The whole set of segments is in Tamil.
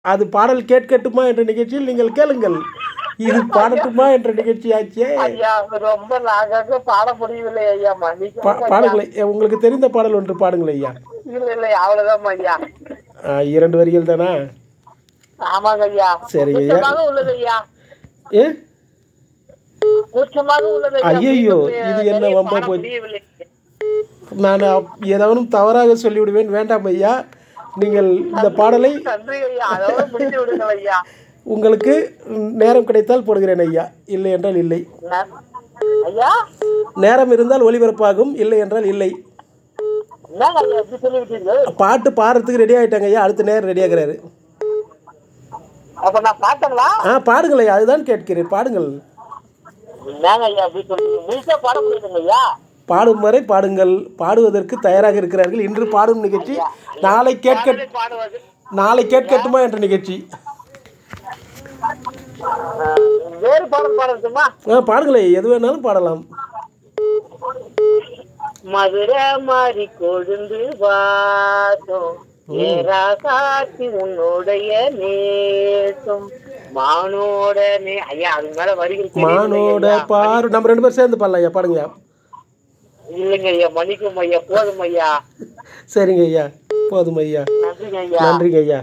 அது பாடல் கேட்கட்டுமா என்ற நிகழ்ச்சியில் நீங்கள் கேளுங்கள் இது பாடட்டுமா என்ற நிகழ்ச்சி ஆச்சே ஐயா ரொம்ப நாகாக பாட முடியவில்லை ஐயா பா மன்னிக்க பாடுங்களே உங்களுக்கு தெரிந்த பாடல் ஒன்று பாடுங்கள் ஐயா இல்ல இல்ல அவ்வளவுதான் ஐயா ஆ, இரண்டு வரிகள் தானா ஆமாங்க ஐயா சரிங்க ஐயா. கூச்சமாக உள்ளது ஐயா ஏ கூச்சமாக உள்ளது ஐயா ஐயையோ, மீண்டும் இது என்ன நிறைய வம்பா பாட போச்சு? முடியவில்லை நான் அப்- ஏதாவது தவறாக சொல்லிவிடுவேன் வேண்டாம் ஐயா நீங்கள் இந்த பாடலை நன்றி ஐயா அதோட முடித்து விடுங்கள் ஐயா உங்களுக்கு நேரம் கிடைத்தால் போடுகிறேன் ஐயா இல்லை என்றால் இல்லை ந- ஐயா நேரம் இருந்தால் ஒளிபரப்பாகும் இல்லை என்றால் இல்லை என்னங்க ஐயா எப்படி சொல்லிவிட்டீர்கள் பாட்டு பாடுறதுக்கு ரெடி ஆகிட்டாங்க ஐயா அடுத்த நேரம் ரெடி ஆகிறாரு அப்ப நான் பாட்டங்களா ஆ பாடுங்கள் ஐயா அதுதான் கேட்கிறேன் பாடுங்கள் என்னங்க ஐயா அப்படி சொல்றீங்க முழுசா பாட முடியுதுங்க ஐயா பாடும் வரை பாடுங்கள் பாடுவதற்கு தயாராக இருக்கிறார்கள் இன்று பாடும் நிகழ்ச்சி நாளை கேட்க பாடலை பாடுவது நாளை கேட்கட்டுமா என்ற நிகழ்ச்சி அஹ், வேறு பாடல் பாடட்டுமா ஆ பாடுங்களே எது வேணாலும் பாடலாம் மதுரை மாறி கொழுந்து வாசம் ஏரா காட்டி உன்னுடைய நேசம் மானோட நே ஐயா அது மேல வரிகள் மானோட தெரியவில்லை ஐயா. பாரு நம்ம ரெண்டு பேரும் சேர்ந்து பாடலாம் ஐயா பாடுங்க ஐயா இல்லைங்க ஐயா மன்னிக்கும் ஐயா போதும் ஐயா சரிங்க ஐயா போதும் ஐயா நன்றிங்க ஐயா நன்றிங்க ஐயா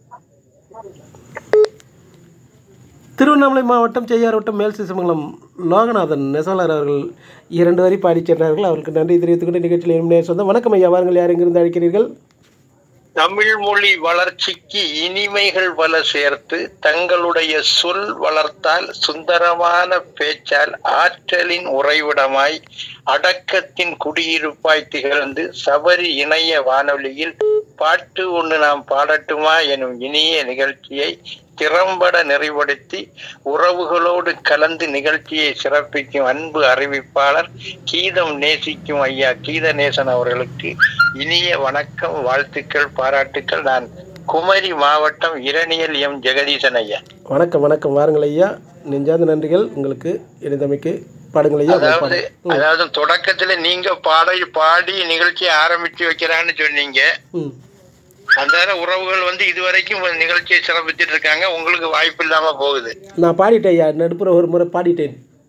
திருவண்ணாமலை மாவட்டம் செய்யார் வட்டம் மேல் சிசமங்கலம் லோகநாதன் நெசவாளர் அவர்கள் இரண்டு வரி பாடிச் சென்றார்கள் அவருக்கு நன்றி தெரிவித்துக் கொண்டு நிகழ்ச்சியில் இனிமே சொந்தம் வணக்கம் ஐயா வாருங்கள் யார் எங்கிருந்து அழைக்கிறீர்கள் தமிழ் மொழி வளர்ச்சிக்கு இனிமைகள் பல சேர்த்து தங்களுடைய சொல் வளர்த்தால் சுந்தரமான பேச்சால் ஆற்றலின் உறைவிடமாய் அடக்கத்தின் குடியிருப்பாய் திகழ்ந்து சபரி இணைய வானொலியில் பாட்டு ஒன்று நாம் பாடட்டுமா எனும் இனிய நிகழ்ச்சியை திறம்பட நிறைவடுத்தி உறவுகளோடு கலந்து நிகழ்ச்சியை சிறப்பிக்கும் அன்பு அறிவிப்பாளர் கீதம் நேசிக்கும் ஐயா கீதநேசன் அவர்களுக்கு இனிய வணக்கம் வாழ்த்துக்கள் பாராட்டுக்கள் நான் குமரி மாவட்டம் இரணியல் எம் ஜெகதீசன் ஐயா வணக்கம் வணக்கம் வாருங்கள் ஐயா நெஞ்சார்ந்த நன்றிகள் உங்களுக்கு இணைந்தமைக்கு பாடுங்கள் ஐயா உங்கள் அதாவது பாடல். அதாவது தொடக்கத்துல நீங்க பாட பாடி நிகழ்ச்சியை ஆரம்பிச்சு வைக்கிறான்னு சொன்னீங்க ம் அந்த உறவுகள் வந்து இதுவரைக்கும் ஒரு நிகழ்ச்சியை சிறப்பிச்சுட்டு இருக்காங்க உங்களுக்கு வாய்ப்பு இல்லாம போகுது நான் பாடிட்டேன் ஐயா நடுப்புற ஒரு முறை பாடிட்டேன்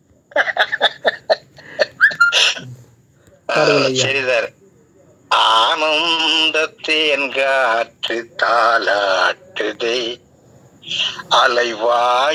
பாடுங்கள் ஐயா சரி சார் ஆனந்த தேன் காற்று தாளாட்டுதே அலைவாய்